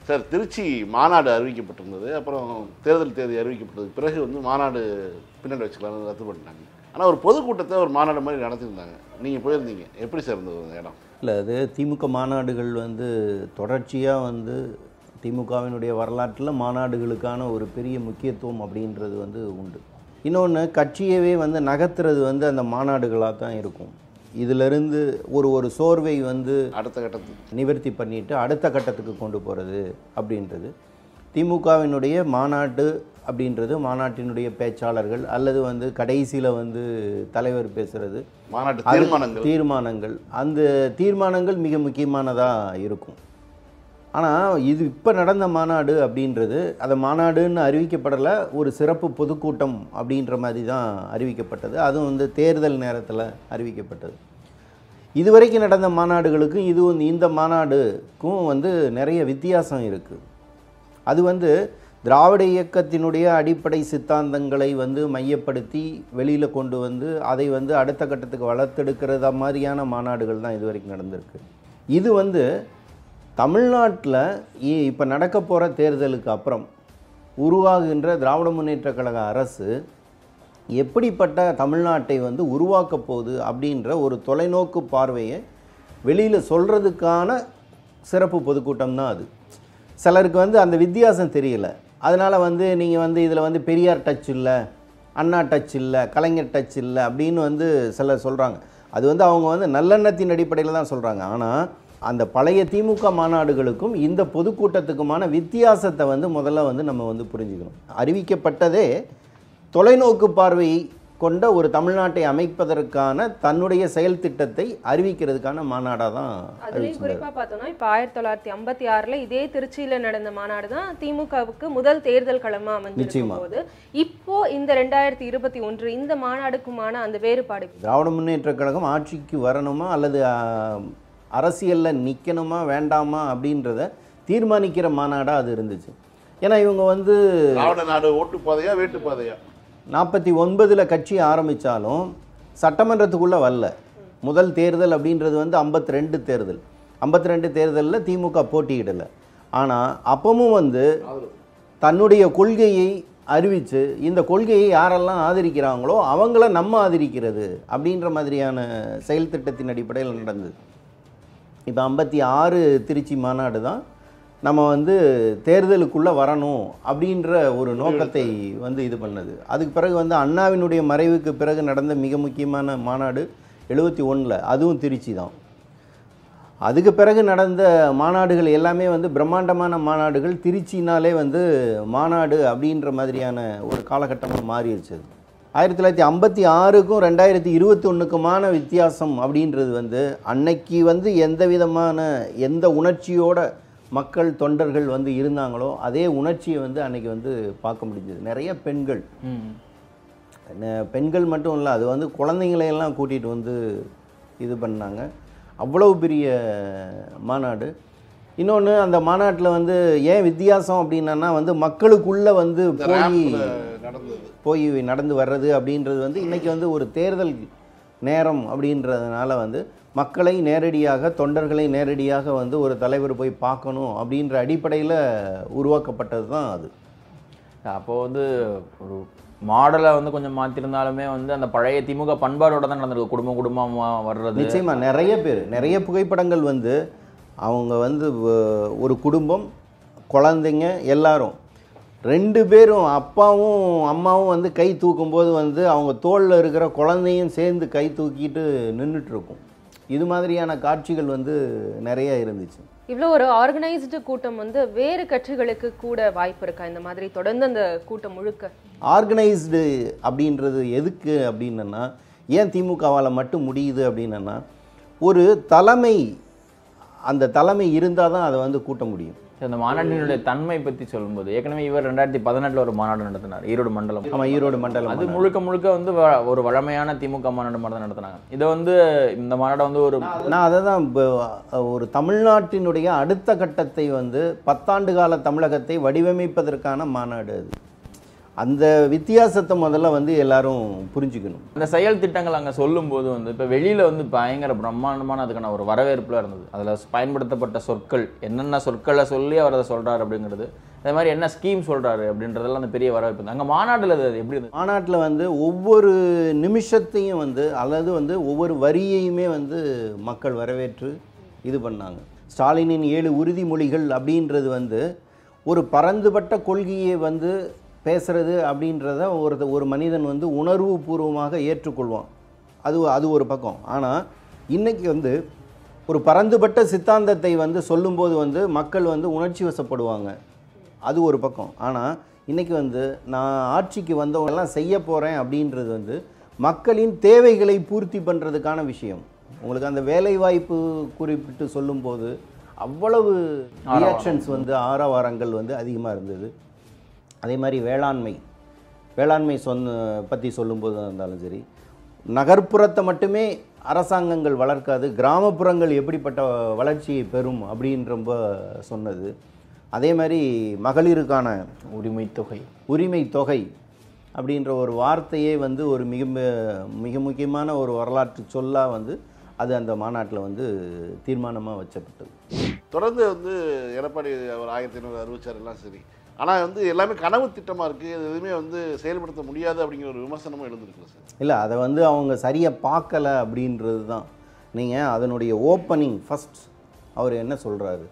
Sir Trichy மாநாடு அறிவிக்கப்பட்டிருந்தது அப்புறம் தேர்தல் தேதி அறிவிக்கப்பட்டதுக்கு பிறகு வந்து மாநாடு பின்னாடி வச்சுக்கலாம்னு ரத்து பண்ணிட்டாங்க ஆனால் ஒரு பொதுக்கூட்டத்தை ஒரு மாநாடு மாதிரி நடத்தியிருந்தாங்க நீங்கள் போயிருந்தீங்க எப்படி சார் இருந்தது அந்த இடம் இல்லை அது திமுக மாநாடுகள் வந்து தொடர்ச்சியாக வந்து திமுகவினுடைய வரலாற்றில் மாநாடுகளுக்கான ஒரு பெரிய முக்கியத்துவம் அப்படின்றது வந்து உண்டு இன்னொன்று கட்சியவே வந்து நகர்த்துறது வந்து அந்த மாநாடுகளாக தான் இருக்கும் இதிலிருந்து ஒரு ஒரு சோர்வை வந்து அடுத்த கட்டத்துக்கு நிவர்த்தி பண்ணிட்டு அடுத்த கட்டத்துக்கு கொண்டு போகிறது அப்படின்றது திமுகவினுடைய மாநாட்டு அப்படின்றது மாநாட்டினுடைய பேச்சாளர்கள் அல்லது வந்து கடைசியில் வந்து தலைவர் பேசுகிறது மாநாட்டு அது தீர்மானங்கள் தீர்மானங்கள் அந்த தீர்மானங்கள் மிக முக்கியமானதாக இருக்கும் ஆனால் இது இப்போ நடந்த மாநாடு அப்படின்றது அதை மாநாடுன்னு அறிவிக்கப்படலை ஒரு சிறப்பு பொதுக்கூட்டம் அப்படின்ற மாதிரி தான் அறிவிக்கப்பட்டது அதுவும் வந்து தேர்தல் நேரத்தில் அறிவிக்கப்பட்டது இதுவரைக்கும் நடந்த மாநாடுகளுக்கும் இது வந்து இந்த மாநாடுக்கும் வந்து நிறைய வித்தியாசம் இருக்குது அது வந்து திராவிட இயக்கத்தினுடைய அடிப்படை சித்தாந்தங்களை வந்து மையப்படுத்தி வெளியில் கொண்டு வந்து அதை வந்து அடுத்த கட்டத்துக்கு வளர்த்தெடுக்கிறத மாதிரியான மாநாடுகள் தான் இது வரைக்கும் நடந்திருக்கு இது வந்து தமிழ்நாட்டில் இப்போ நடக்க போகிற தேர்தலுக்கு அப்புறம் உருவாகுகின்ற திராவிட முன்னேற்றக் கழக அரசு எப்படிப்பட்ட தமிழ்நாட்டை வந்து உருவாக்க போகுது அப்படின்ற ஒரு தொலைநோக்கு பார்வையை வெளியில் சொல்கிறதுக்கான சிறப்பு பொதுக்கூட்டம் தான் அது சிலருக்கு வந்து அந்த வித்தியாசம் தெரியல அதனால் வந்து நீங்கள் வந்து இதில் வந்து பெரியார் டச் இல்லை அண்ணா டச் இல்லை கலைஞர் டச் இல்லை அப்படின்னு வந்து சிலர் சொல்கிறாங்க அது வந்து அவங்க வந்து நல்லெண்ணத்தின் அடிப்படையில் தான் சொல்கிறாங்க ஆனால் அந்த பழைய திமுக மாநாடுகளுக்கும் இந்த பொதுக்கூட்டத்துக்குமான வித்தியாசத்தை வந்து முதல்ல வந்து நம்ம வந்து புரிஞ்சுக்கணும் அறிவிக்கப்பட்டதே தொலைநோக்கு பார்வை கொண்ட ஒரு தமிழ்நாட்டை அமைப்பதற்கான தன்னுடைய செயல் திட்டத்தை அறிவிக்கிறதுக்கான மாநாடாக தான் அதுலயும் அறிவிச்சிருந்தாரு குறிப்பா பார்த்தோம்னா இப்ப ஆயிரத்தி தொள்ளாயிரத்தி ஐம்பத்தி ஆறுல இதே திருச்சியில நடந்த மாநாடு தான் திமுகவுக்கு முதல் தேர்தல் களமா அமைஞ்சிருக்கும் நிச்சயமா. போது இப்போ இந்த ரெண்டாயிரத்தி இருபத்தி ஒன்று இந்த மாநாடுக்குமான அந்த வேறுபாடு திராவிட முன்னேற்றக் கழகம் ஆட்சிக்கு வரணுமா அல்லது அரசியலில் நிற்கணுமா வேண்டாமா அப்படின்றத தீர்மானிக்கிற மாநாடாக அது இருந்துச்சு ஏன்னா இவங்க வந்து திராவிட நாடு ஓட்டு பாதையா வேட்டு பாதையா நாற்பத்தி ஒன்பதில் கட்சி ஆரம்பித்தாலும் சட்டமன்றத்துக்குள்ளே வரல முதல் தேர்தல் அப்படின்றது வந்து 52 ரெண்டு தேர்தல் 52 ரெண்டு தேர்தலில் திமுக போட்டியிடலை ஆனால் அப்பவும் வந்து தன்னுடைய கொள்கையை அறிவித்து இந்த கொள்கையை யாரெல்லாம் ஆதரிக்கிறாங்களோ அவங்கள நம்ம ஆதரிக்கிறது அப்படின்ற மாதிரியான செயல் திட்டத்தின் அடிப்படையில் நடந்தது இப்போ ஐம்பத்தி ஆறு திருச்சி மாநாடு தான் நம்ம வந்து தேர்தலுக்குள்ளே வரணும் அப்படின்ற ஒரு நோக்கத்தை வந்து இது பண்ணது அதுக்கு பிறகு வந்து அண்ணாவினுடைய மறைவுக்கு பிறகு நடந்த மிக முக்கியமான மாநாடு எழுபத்தி ஒன்றில் அதுவும் திருச்சி தான் அதுக்கு பிறகு நடந்த மாநாடுகள் எல்லாமே வந்து பிரம்மாண்டமான மாநாடுகள் திருச்சினாலே வந்து மாநாடு அப்படின்ற மாதிரியான ஒரு காலகட்டமாக மாறிடுச்சு அது. ஆயிரத்தி தொள்ளாயிரத்தி ஐம்பத்தி ஆறுக்கும் ரெண்டாயிரத்தி இருபத்தி ஒன்றுக்குமான வித்தியாசம் அப்படின்றது வந்து அன்னைக்கு வந்து எந்த விதமான எந்த உணர்ச்சியோட மக்கள் தொண்டர்கள் வந்து இருந்தாங்களோ அதே உணர்ச்சியை வந்து அன்னைக்கு வந்து பார்க்க முடிஞ்சது நிறைய பெண்கள் ந- பெண்கள் மட்டும் இல்லை அது வந்து குழந்தைங்களையெல்லாம் கூட்டிகிட்டு வந்து இது பண்ணாங்க அவ்வளவு பெரிய மாநாடு இன்னொன்று அந்த மாநாட்டில் வந்து ஏன் வித்தியாசம் அப்படின்னா வந்து மக்களுக்குள்ளே வந்து இந்த போய் ரேம்ப்ல நடந்தது போய் நடந்து வர்றது அப்படின்றது வந்து இன்றைக்கி வந்து ஒரு தேர்தல் நேரம் அப்படின்றதுனால வந்து மக்களை நேரடியாக தொண்டர்களை நேரடியாக வந்து ஒரு தலைவர் போய் பார்க்கணும் அப்படின்ற அடிப்படையில் உருவாக்கப்பட்டது தான் அது அப்போ வந்து ஒரு மாடலை வந்து கொஞ்சம் மாற்றிருந்தாலுமே வந்து அந்த பழைய திமுக பண்பாடோட தான் நடந்திருக்கு குடும்பம் குடும்பமாக வர்றது நிச்சயமா நிறைய பேர் நிறைய புகைப்படங்கள் வந்து அவங்க வந்து வ- ஒரு குடும்பம் குழந்தைங்க எல்லாரும் ரெண்டு பேரும் அப்பாவும் அம்மாவும் வந்து கை தூக்கும்போது வந்து அவங்க தோளில் இருக்கிற குழந்தையும் சேர்ந்து கை தூக்கிட்டு நின்றுட்டு இருக்கும் இது மாதிரியான காட்சிகள் வந்து நிறைய இருந்துச்சு இவ்வளோ ஒரு ஆர்கனைஸ்டு கூட்டம் வந்து வேறு கட்சிகளுக்கு கூட வாய்ப்பு இருக்கா இந்த மாதிரி தொடர்ந்து அந்த கூட்டம் முழுக்க ஆர்கனைஸ்டு அப்படின்றது எதுக்கு அப்படின்னா ஏன் திமுகவால் மட்டும் முடியுது அப்படின்னா ஒரு தலைமை அந்த தலைமை இருந்தால் தான் அதை வந்து கூட்ட முடியும் சரி, அந்த மாநாட்டினுடைய தன்மை பற்றி சொல்லும்போது ஏற்கனவே இவர் ரெண்டாயிரத்தி பதினெட்டில் ஒரு மாநாடு நடத்தினார் ஈரோடு மண்டலம் ஆமாம் ஈரோடு மண்டலம் அது மாநாடு. முழுக்க முழுக்க வந்து வ- ஒரு வழமையான திமுக மாநாடு மாதிரி தான் நடத்தினாங்க இதை வந்து இந்த மாநாடை வந்து ஒரு நான் அதை தான் இப்போ ஒரு தமிழ்நாட்டினுடைய அடுத்த கட்டத்தை வந்து பத்தாண்டு கால தமிழகத்தை வடிவமைப்பதற்கான மாநாடு அது அந்த வித்தியாசத்தை முதல்ல வந்து எல்லாரும் புரிஞ்சுக்கணும் அந்த செயல் திட்டங்கள் அங்கே சொல்லும்போது வந்து இப்போ வெளியில் வந்து பயங்கர பிரம்மாண்டமான அதுக்கான ஒரு வரவேற்புல இருந்தது அதில் பயன்படுத்தப்பட்ட சொற்கள் என்னென்ன சொற்களை சொல்லி அவர் அதை சொல்கிறார் அப்படிங்கிறது அதே மாதிரி என்ன ஸ்கீம் சொல்கிறாரு அப்படின்றதெல்லாம் அந்த பெரிய வரவேற்பு அங்கே மாநாட்டில் அது எப்படி இருந்தது மாநாட்டில் வந்து ஒவ்வொரு நிமிஷத்தையும் வந்து அல்லது வந்து ஒவ்வொரு வரியையுமே வந்து மக்கள் வரவேற்று இது பண்ணாங்க ஸ்டாலினின் ஏழு உறுதிமொழிகள் அப்படின்றது வந்து ஒரு பரந்துபட்ட கொள்கையை வந்து பேசுறது அப்படின்றத ஒரு ஒரு மனிதன் வந்து உணர்வு பூர்வமாக ஏற்றுக்கொள்வான் அது அது ஒரு பக்கம் ஆனால் இன்னைக்கு வந்து ஒரு பரந்துபட்ட சித்தாந்தத்தை வந்து சொல்லும்போது வந்து மக்கள் வந்து உணர்ச்சி வசப்படுவாங்க அது ஒரு பக்கம் ஆனால் இன்னைக்கு வந்து நான் ஆட்சிக்கு வந்தவங்க எல்லாம் செய்ய போகிறேன் அப்படின்றது வந்து மக்களின் தேவைகளை பூர்த்தி பண்ணுறதுக்கான விஷயம் உங்களுக்கு அந்த வேலைவாய்ப்பு குறிப்பிட்டு சொல்லும்போது அவ்வளவு ரியாக்ஷன்ஸ் வந்து ஆரவாரங்கள் வந்து அதிகமாக இருந்தது அதே மாதிரி வேளாண்மை வேளாண்மை சொன்ன பற்றி சொல்லும்போது இருந்தாலும் சரி நகர்ப்புறத்தை மட்டுமே அரசாங்கங்கள் வளர்க்காது கிராமப்புறங்கள் எப்படிப்பட்ட வளர்ச்சியை பெறும் அப்படின்னு ரொம்ப சொன்னது அதே மாதிரி மகளிருக்கான உரிமை தொகை உரிமை தொகை அப்படின்ற ஒரு வார்த்தையே வந்து ஒரு மிக ம- மிக முக்கியமான ஒரு வரலாற்று சொல்லாக வந்து அது அந்த மாநாட்டில் வந்து தீர்மானமாக வச்சப்பட்டது தொடர்ந்து வந்து எடப்பாடி ஒரு ஆயிரத்தி ஐநூறு அறிவிச்சார் எல்லாம் சரி ஆனால் வந்து எல்லாமே கனவு திட்டமாக இருக்குது இது எதுவுமே வந்து செயல்படுத்த முடியாது அப்படிங்கிற ஒரு விமர்சனமும் எழுந்திருக்கு சார் இல்லை அதை வந்து அவங்க சரியாக பார்க்கல அப்படின்றது தான் நீங்கள் அதனுடைய ஓப்பனிங் ஃபஸ்ட் அவர் என்ன சொல்கிறாரு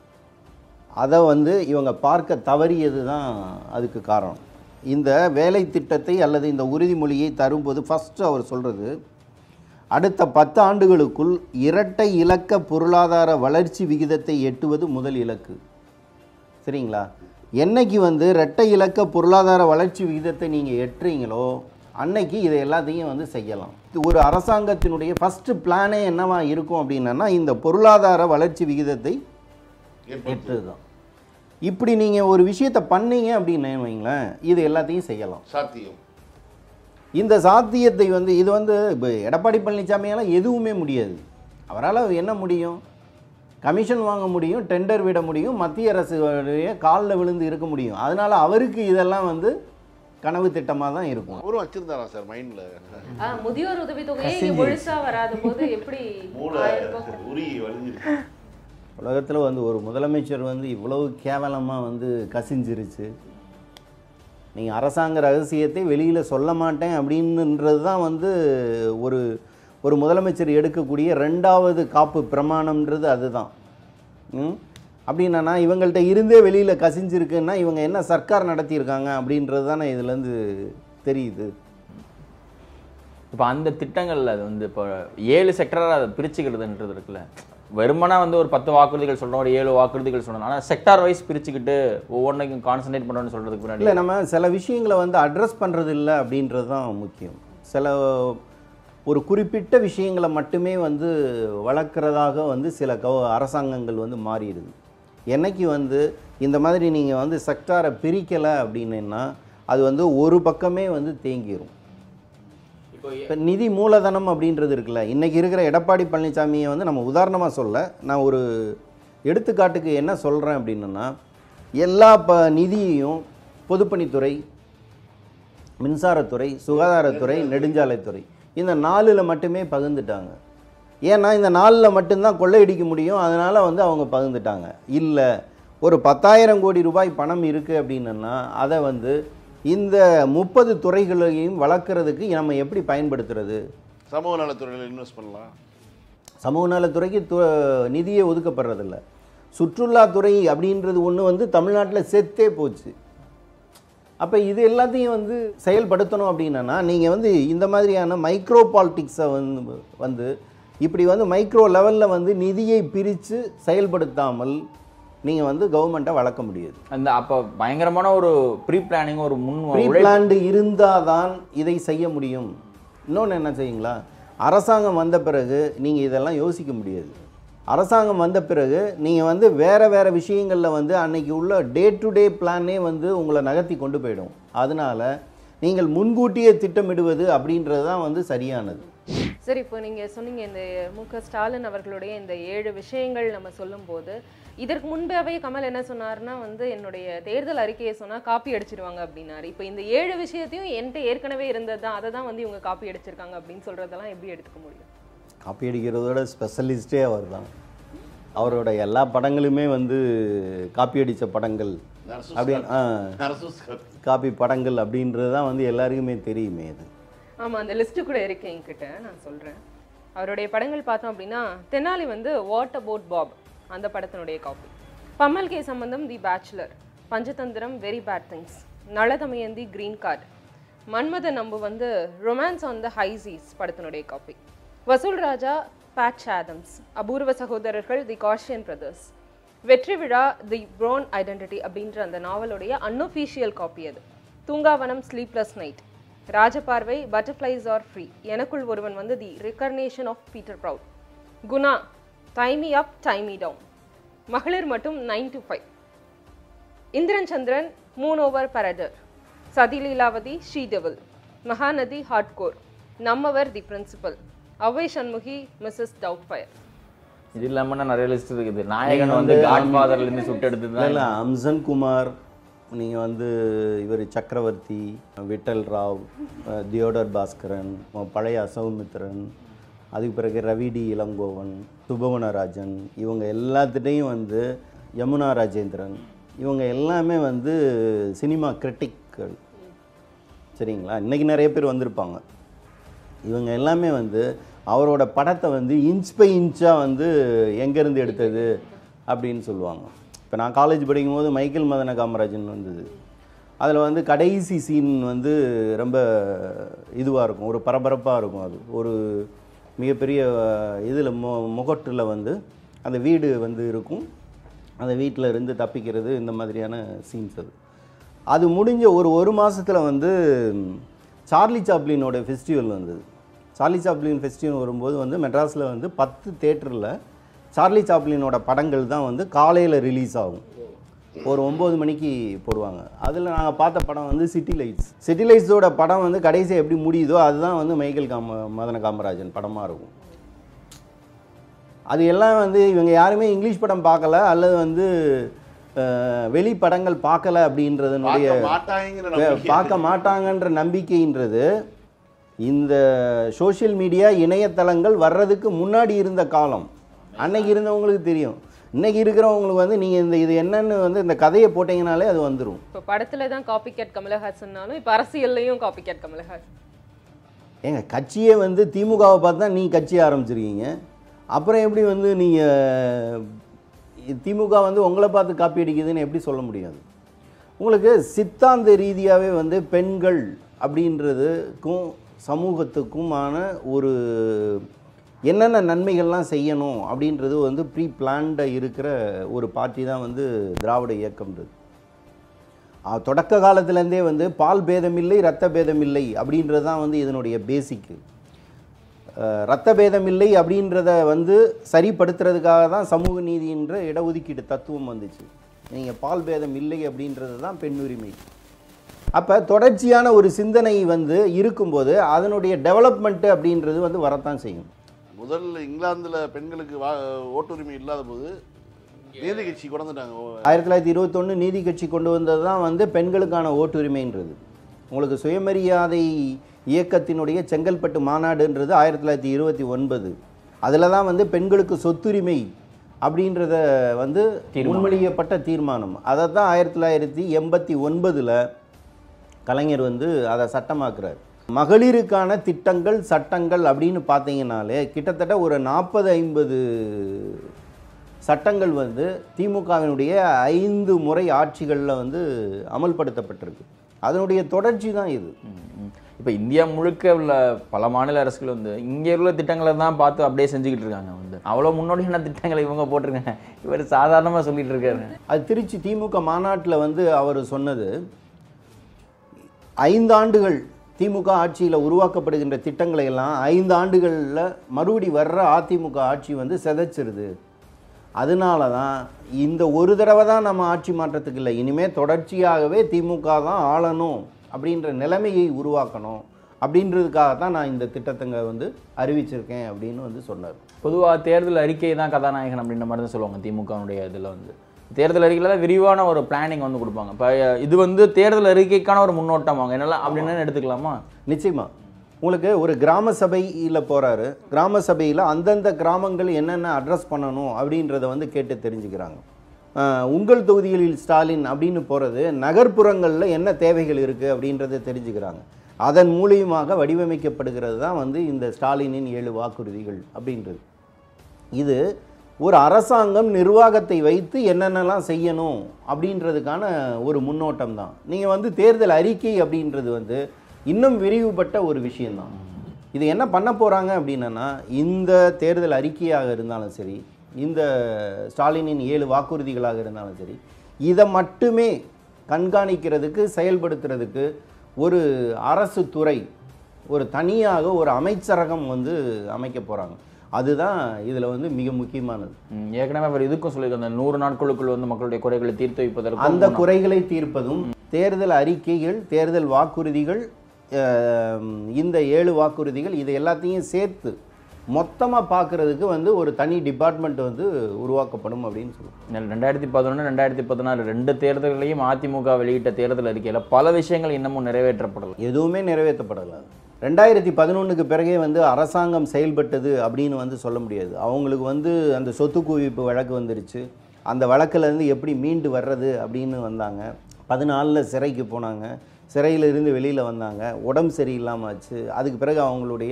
அதை வந்து இவங்க பார்க்க தவறியது தான் அதுக்கு காரணம் இந்த வேலை திட்டத்தை அல்லது இந்த உறுதிமொழியை தரும்போது ஃபஸ்ட்டு அவர் சொல்கிறது அடுத்த பத்து ஆண்டுகளுக்குள் இரட்டை இலக்க பொருளாதார வளர்ச்சி விகிதத்தை எட்டுவது முதல் இலக்கு சரிங்களா என்னைக்கு வந்து இரட்டை இலக்க பொருளாதார வளர்ச்சி விகிதத்தை நீங்கள் எட்டுறீங்களோ அன்னைக்கு இதை எல்லாத்தையும் வந்து செய்யலாம் இது ஒரு அரசாங்கத்தினுடைய ஃபஸ்ட்டு பிளானே என்னவா இருக்கும் அப்படின்னா இந்த பொருளாதார வளர்ச்சி விகிதத்தை எட்டுறது தான் இப்படி நீங்கள் ஒரு விஷயத்தை பண்ணீங்க அப்படின்னு வைங்களேன் இது எல்லாத்தையும் செய்யலாம் சாத்தியம் இந்த சாத்தியத்தை வந்து இது வந்து இப்போ எடப்பாடி பழனிசாமியால் எதுவுமே முடியாது அவரால் என்ன முடியும் கமிஷன் வாங்க முடியும் டெண்டர் விட முடியும் மத்திய அரசு காலில் விழுந்து இருக்க முடியும் அதனால் அவருக்கு இதெல்லாம் வந்து கனவு திட்டமாக தான் இருக்கும் அவரும் வச்சிருந்தாரா சார் மைண்டில் ஆ, முதியோர் உதவித்தொகையே இங்க முழுசா வராத போது எப்படி மூளை ஆயிரம் ரூபாய் உருகி வலிஞ்சிருக்கு உலகத்தில் வந்து ஒரு முதலமைச்சர் வந்து இவ்வளவு கேவலமாக வந்து கசிஞ்சிருச்சு நீங்கள் அரசாங்க ரகசியத்தை வெளியில் சொல்ல மாட்டேன் அப்படின்னுன்றது தான் வந்து ஒரு ஒரு முதலமைச்சர் எடுக்கக்கூடிய ரெண்டாவது காப்பு பிரமாணம்ன்றது அதுதான் ம் அப்படின்னா இவங்கள்ட்ட இருந்தே வெளியில் கசிஞ்சிருக்குன்னா இவங்க என்ன சர்க்கார் நடத்தியிருக்காங்க அப்படின்றது தானே இதுலேருந்து தெரியுது இப்போ அந்த திட்டங்கள்ல அது வந்து இப்போ ஏழு செக்டராக அதை பிரிச்சுக்கிறதுன்றது இருக்குல்ல வெறுமனா வந்து ஒரு பத்து வாக்குறுதிகள் சொல்றோம் ஒரு ஏழு வாக்குறுதிகள் சொல்றோம் ஆனால் செக்டார் வைஸ் பிரிச்சுக்கிட்டு ஒவ்வொன்றைக்கும் கான்சன்ட்ரேட் பண்ணுறோன்னு சொல்றதுக்கு முன்னாடி இல்லை நம்ம சில விஷயங்களை வந்து அட்ரஸ் பண்ணுறது இல்லை அப்படின்றது தான் முக்கியம் சில ஒரு குறிப்பிட்ட விஷயங்களை மட்டுமே வந்து வளர்க்குறதாக வந்து சில கவ அரசாங்கங்கள் வந்து மாறிடுது என்னைக்கு வந்து இந்த மாதிரி நீங்கள் வந்து செக்டாரை பிரிக்கலை அப்படின்னா அது வந்து ஒரு பக்கமே வந்து தேங்கிரும் இப்போ நிதி மூலதனம் அப்படின்றது இருக்குல்ல இன்றைக்கி இருக்கிற எடப்பாடி பழனிசாமியை வந்து நம்ம உதாரணமாக சொல்ல நான் ஒரு எடுத்துக்காட்டுக்கு என்ன சொல்கிறேன் அப்படின்னா எல்லா ப நிதியையும் பொதுப்பணித்துறை மின்சாரத்துறை சுகாதாரத்துறை நெடுஞ்சாலைத்துறை இந்த நாலில் மட்டுமே பகிர்ந்துட்டாங்க ஏன்னா இந்த நாலில் மட்டும்தான் கொள்ளையடிக்க முடியும் அதனால் வந்து அவங்க பகிர்ந்துட்டாங்க இல்லை ஒரு பத்தாயிரம் கோடி ரூபாய் பணம் இருக்குது அப்படின்னா அதை வந்து இந்த முப்பது துறைகளையும் வளர்க்குறதுக்கு நம்ம எப்படி பயன்படுத்துறது சமூக நலத்துறையில் இன்வெஸ்ட் பண்ணலாம் சமூக நலத்துறைக்கு து நிதியே ஒதுக்கப்படுறதில்ல சுற்றுலாத்துறை அப்படின்றது ஒன்று வந்து தமிழ்நாட்டில் செத்தே போச்சு அப்போ இது எல்லாத்தையும் வந்து செயல்படுத்தணும் அப்படின்னா நீங்கள் வந்து இந்த மாதிரியான மைக்ரோ பாலிட்டிக்ஸை வந்து வந்து இப்படி வந்து மைக்ரோ லெவலில் வந்து நிதியை பிரித்து செயல்படுத்தாமல் நீங்கள் வந்து கவர்மெண்ட்டை வளர்க்க முடியாது அந்த அப்போ பயங்கரமான ஒரு ப்ரீ பிளானிங் ஒரு முன் ப்ரீ உழைப்பு பிளான்டு இருந்தால் தான் இதை செய்ய முடியும் இன்னொன்று என்ன செய்யுங்களா அரசாங்கம் வந்த பிறகு நீங்கள் இதெல்லாம் யோசிக்க முடியாது அரசாங்கம் வந்த பிறகு நீங்கள் வந்து வேறு வேறு விஷயங்களில் வந்து அன்னைக்கு உள்ள டே டு டே பிளானே வந்து உங்களை நகர்த்தி கொண்டு போயிடும் அதனால் நீங்கள் முன்கூட்டியே திட்டமிடுவது அப்படின்றது தான் வந்து சரியானது சரி இப்போ நீங்க சொன்னீங்க இந்த மு க ஸ்டாலின் அவர்களுடைய இந்த ஏழு விஷயங்கள் நம்ம சொல்லும்போது இதற்கு முன்பாவே கமல் என்ன சொன்னாருன்னா வந்து என்னுடைய தேர்தல் அறிக்கையை சொன்னா காப்பி அடிச்சிருவாங்க அப்படின்னாரு இப்போ இந்த ஏழு விஷயத்தையும் என்கிட்ட ஏற்கனவே இருந்தது தான் அதை தான் வந்து இவங்க காப்பி அடிச்சிருக்காங்க அப்படின்னு சொல்றதெல்லாம் எப்படி எடுத்துக்க முடியும் காப்பி அடிக்கிறதோட ஸ்பெஷலிஸ்டே அவர் தான் அவரோட எல்லா படங்களுமே வந்து காப்பி அடித்த படங்கள் அப்படின்னு ஆ நரசூஸ் காப்பி படங்கள் அப்படின்றது தான் வந்து எல்லாருக்குமே தெரியுமே அது ஆமா அந்த லிஸ்ட் கூட இருக்கு என்கிட்ட நான் சொல்றேன் அவருடைய படங்கள் பார்த்தோம் அப்படின்னா தெனாலி வந்து வாட் அபவுட் பாப் அந்த படத்தினுடைய copy Pammal K Sambandham the bachelor Panchathanthiram very bad things Nala Damayanthi green card Manmatha நம்பு வந்து ரொமான்ஸ் ஆன் த ஹைசீஸ் படத்தினுடைய காப்பி வசூல் ராஜா பேட்ச் ஆதம்ஸ் அபூர்வ சகோதரர்கள் தி காஷியன் பிரதர்ஸ் வெற்றி விழா தி ப்ரோன் ஐடென்டிட்டி அப்படின்ற அந்த நாவலுடைய அன்ஒஃபிஷியல் காப்பி அது Thoongavanam sleepless night Rajaparvai butterflies are free Enakkul Oruvan வந்து the reincarnation of Peter Proud Guna tie me up tie me down Magalir Mattum nine to five Indran Chandran moon over Parador Sathi Leelavathi she devil Mahanadi hardcore Nammavar the principal Avvai Shanmughi Mrs Doubtfire இது இல்லாம நிறைய list இருக்குது நாயகன் வந்து காட்ஃபாதர்ல இருந்து சுட்டு எடுத்து இல்லை இல்லை அம்சன் குமார் நீங்கள் வந்து இவர் சக்கரவர்த்தி விட்டல் ராவ் அஹ், தியோடர் பாஸ்கரன் அஹ், பழைய அசௌமித்திரன் அதுக்கு பிறகு ரவிடி இளங்கோவன் சுபவனராஜன் இவங்க எல்லாத்துட்டையும் வந்து யமுனா ராஜேந்திரன் இவங்க எல்லாமே வந்து சினிமா கிரிட்டிக்கள் சரிங்களா இன்றைக்கி நிறைய பேர் வந்திருப்பாங்க இவங்க எல்லாமே வந்து அவரோட படத்தை வந்து இன்ச் பை இன்ச்சாக வந்து எங்கேருந்து எடுத்தது அப்படின்னு சொல்லுவாங்க இப்போ நான் காலேஜ் படிக்கும்போது மைக்கேல் மதன காமராஜன் வந்தது அதில் வந்து கடைசி சீன் வந்து ரொம்ப இதுவாக இருக்கும் ஒரு பரபரப்பாக இருக்கும் அது ஒரு மிகப்பெரிய இதில் மு முகட்டில் வந்து அந்த வீடு வந்து இருக்கும் அந்த வீட்டில் இருந்து தப்பிக்கிறது இந்த மாதிரியான சீன்ஸ் அது அது முடிஞ்ச ஒரு ஒரு மாசத்துல வந்து சார்லி சாப்ளினோட ஃபெஸ்டிவல் வந்தது சார்லி சாப்ளின் ஃபெஸ்டிவல் வரும்போது வந்து மெட்ராஸில் வந்து பத்து தேட்டரில் சார்லி சாப்ளினோட படங்கள் தான் வந்து காலையில் ரிலீஸ் ஆகும் ஒரு ஒம்பது மணிக்கு போடுவாங்க அதில் நாங்கள் பார்த்த படம் வந்து சிட்டி லைட்ஸ் சிட்டி லைட்ஸோட படம் வந்து கடைசியாக எப்படி முடியுதோ அதுதான் வந்து மைக்கேல் காம மதன காமராஜன் படமாக இருக்கும் அது எல்லாம் வந்து இவங்க யாருமே இங்கிலீஷ் படம் பார்க்கல அல்லது வந்து அஹ், வெளி படங்கள் பார்க்கல அப்படின்றதுனுடைய பார்க்க மாட்டாங்கிற வே- நம்பிக்கை. பார்க்க மாட்டாங்கன்ற நம்பிக்கைன்றது இந்த சோஷியல் மீடியா இணையதளங்கள் வர்றதுக்கு முன்னாடி இருந்த காலம் அன்னைக்கு இருந்தவங்களுக்கு தெரியும் இன்னைக்கு இருக்கிறவங்களுக்கு வந்து நீங்கள் இந்த இது என்னன்னு வந்து இந்த கதையை போட்டிங்கனாலே அது வந்துடும் இப்போ படத்துல தான் காப்பி கேட் கமலஹாசன்னாலும் இப்போ அரசியல்லையும் காப்பி கேட் கமலஹாசன் ஏங்க கட்சியே வந்து திமுகவை பார்த்து தான் நீ கட்சி ஆரம்பிச்சிருக்கீங்க அப்புறம் எப்படி வந்து நீங்கள் திமுக வந்து உங்களை பார்த்து காப்பி அடிக்குதுன்னு எப்படி சொல்ல முடியாது உங்களுக்கு சித்தாந்த ரீதியாகவே வந்து பெண்கள் அப்படின்றதுக்கும் சமூகத்துக்குமான ஒரு என்னென்ன நன்மைகள்லாம் செய்யணும் அப்படின்றது வந்து ப்ரீ பிளான்டாக இருக்கிற ஒரு பார்ட்டி தான் வந்து திராவிட இயக்கம்ன்றது ஆ, தொடக்க காலத்துலேருந்தே வந்து பால் பேதம் இல்லை ரத்த பேதம் இல்லை அப்படின்றது தான் வந்து இதனுடைய பேசிக்கு ரத்த பேதம் இல்லை அப்படின்றத வந்து சரிப்படுத்துறதுக்காக தான் சமூக நீதின்ற இடஒதுக்கீடு தத்துவம் வந்துச்சு நீங்கள் பால் பேதம் இல்லை அப்படின்றது தான் பெண் உரிமை அப்போ தொடர்ச்சியான ஒரு சிந்தனை வந்து இருக்கும்போது அதனுடைய டெவலப்மெண்ட்டு அப்படின்றது வந்து வரத்தான் செய்யும் முதல் இங்கிலாந்துல பெண்களுக்கு வா ஓட்டுரிமை இல்லாத போது நீதி கட்சி கொண்டுட்டாங்க ஆயிரத்தி தொள்ளாயிரத்தி இருபத்தொன்று நீதி கட்சி கொண்டு வந்தது தான் வந்து பெண்களுக்கான ஓட்டுரிமைன்றது உங்களுக்கு சுயமரியாதை இயக்கத்தினுடைய செங்கல்பட்டு மாநாடுன்றது ஆயிரத்தி தொள்ளாயிரத்தி இருபத்தி ஒன்பது அதில் தான் வந்து பெண்களுக்கு சொத்துரிமை அப்படின்றத வந்து முன்மொழியப்பட்ட தீர்மானம் அதை தான் ஆயிரத்தி தொள்ளாயிரத்தி எண்பத்தி ஒன்பதில் கலைஞர் வந்து அதை சட்டமாக்குறார் மகளிருக்கான திட்டங்கள் சட்டங்கள் அப்படின்னு பார்த்தீங்கன்னாலே கிட்டத்தட்ட ஒரு நாற்பது ஐம்பது சட்டங்கள் வந்து திமுகவினுடைய ஐந்து முறை ஆட்சிகளில் வந்து அமல்படுத்தப்பட்டிருக்கு அதனுடைய தொடர்ச்சி தான் இது இப்போ இந்தியா முழுக்க உள்ள பல மாநில அரசுகள் வந்து இங்கே உள்ள திட்டங்களை தான் பார்த்து அப்படியே செஞ்சுக்கிட்டு இருக்காங்க வந்து அவ்வளோ முன்னோடியான திட்டங்களை இவங்க போட்டிருக்காங்க இவர் சாதாரணமாக சொல்லிட்டு இருக்காரு அது திருச்சி திமுக மாநாட்டில் வந்து அவர் சொன்னது ஐந்து ஆண்டுகள் திமுக ஆட்சியில் உருவாக்கப்படுகின்ற திட்டங்களை எல்லாம் ஐந்து ஆண்டுகளில் மறுபடி வர்ற அதிமுக ஆட்சி வந்து சிதைச்சிருது அதனால தான் இந்த ஒரு தடவை தான் நம்ம ஆட்சி மாற்றத்துக்கு இல்லை இனிமேல் தொடர்ச்சியாகவே திமுக தான் ஆளணும் அப்படின்ற நிலைமையை உருவாக்கணும் அப்படின்றதுக்காக தான் நான் இந்த திட்டத்தைங்க வந்து அறிவிச்சிருக்கேன் அப்படின்னு வந்து சொன்னார் பொதுவாக தேர்தல் அறிக்கை தான் கதாநாயகன் அப்படின்ற மாதிரி தான் சொல்லுவாங்க திமுகவுடைய இதில் வந்து தேர்தல் அறிக்கையில் தான் விரிவான ஒரு பிளானிங் வந்து கொடுப்பாங்க இப்போ இது வந்து தேர்தல் அறிக்கைக்கான ஒரு முன்னோட்டம் அவங்க என்னெல்லாம் அப்படின்னு எடுத்துக்கலாமா நிச்சயமா உங்களுக்கு ஒரு கிராம சபையில் போகிறாரு கிராம சபையில் அந்தந்த கிராமங்கள் என்னென்ன அட்ரஸ் பண்ணணும் அப்படின்றத வந்து கேட்டு தெரிஞ்சுக்கிறாங்க ஆஹ் உங்கள் தொகுதிகளில் ஸ்டாலின் அப்படின்னு போகிறது நகர்ப்புறங்களில் என்ன தேவைகள் இருக்குது அப்படின்றத தெரிஞ்சுக்கிறாங்க அதன் மூலியமாக வடிவமைக்கப்படுகிறது தான் வந்து இந்த ஸ்டாலினின் ஏழு வாக்குறுதிகள் அப்படின்றது இது ஒரு அரசாங்கம் நிர்வாகத்தை வைத்து என்னென்னலாம் செய்யணும் அப்படின்றதுக்கான ஒரு முன்னோட்டம் தான் நீங்கள் வந்து தேர்தல் அறிக்கை அப்படின்றது வந்து இன்னும் விரிவுபட்ட ஒரு விஷயம்தான் இது என்ன பண்ண போகிறாங்க அப்படின்னா இந்த தேர்தல் அறிக்கையாக இருந்தாலும் சரி இந்த ஸ்டாலினின் ஏழு வாக்குறுதிகளாக இருந்தாலும் சரி இதை மட்டுமே கண்காணிக்கிறதுக்கு செயல்படுத்துறதுக்கு ஒரு அரசு துறை ஒரு தனியாக ஒரு அமைச்சரகம் வந்து அமைக்க போகிறாங்க அதுதான் இதில் வந்து மிக முக்கியமானது ம், ஏற்கனவே அவர் இதுக்கும் சொல்லியிருக்காங்க அந்த நூறு நாட்களுக்குள் வந்து மக்களுடைய குறைகளை தீர்த்து வைப்பதற்கு அந்த குறைகளை தீர்ப்பதும் தேர்தல் அறிக்கைகள் தேர்தல் வாக்குறுதிகள் அஹ், இந்த ஏழு வாக்குறுதிகள் இது எல்லாத்தையும் சேர்த்து மொத்தமாக பார்க்கறதுக்கு வந்து ஒரு தனி டிபார்ட்மெண்ட் வந்து உருவாக்கப்படும் அப்படின்னு சொல்லுவோம் ரெண்டாயிரத்தி பதினொன்று ரெண்டாயிரத்தி பதினாறு ரெண்டு தேர்தல்களையும் அதிமுக வெளியிட்ட தேர்தல் அறிக்கையில் பல விஷயங்கள் இன்னமும் நிறைவேற்றப்படலை எதுவுமே நிறைவேற்றப்படலை ரெண்டாயிரத்தி பதினொன்றுக்கு பிறகே வந்து அரசாங்கம் செயல்பட்டது அப்படின்னு வந்து சொல்ல முடியாது அவங்களுக்கு வந்து அந்த சொத்து குவிப்பு வழக்கு வந்துருச்சு அந்த வழக்குலேருந்து எப்படி மீண்டு வர்றது அப்படின்னு வந்தாங்க பதினாலில் சிறைக்கு போனாங்க சிறையில் இருந்து வெளியில் வந்தாங்க உடம்பு சரியில்லாமல் ஆச்சு அதுக்கு பிறகு அவங்களுடைய